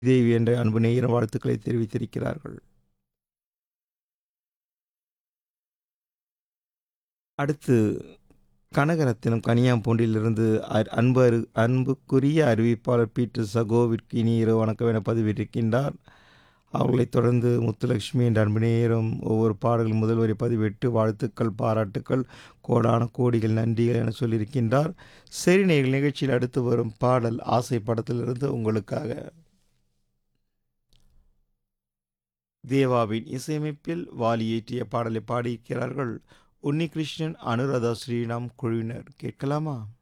தேவி என்ற அன்பு நேயர வாழ்த்துக்களை தெரிவித்திருக்கிறார்கள் அடுத்து கனகரத்தினம் கனியாம்பூண்டிலிருந்து அ- அன்பு அரு அன்புக்குரிய அறிவிப்பாளர் பீட்டர் சகோவிற்கு இனி இரவு வணக்கம் என பதிவிட்டிருக்கின்றார் அவர்களைத் தொடர்ந்து முத்துலட்சுமி என்ற அன்பு நேரம் ஒவ்வொரு பாடல்கள் முதல் வரை பதிவிட்டு வாழ்த்துக்கள் பாராட்டுக்கள் கோடான கோடிகள் நன்றிகள் என சொல்லியிருக்கின்றார் சரி நேயர்கள் நிகழ்ச்சியில் அடுத்து வரும் பாடல் ஆசை படத்திலிருந்து உங்களுக்காக தேவாவின் இசையமைப்பில் வாலி இயற்றிய பாடலை பாடியிருக்கிறார்கள் உன்னிகிருஷ்ணன் அனுராதா ஸ்ரீராம் குழுவினர் கேட்கலாமா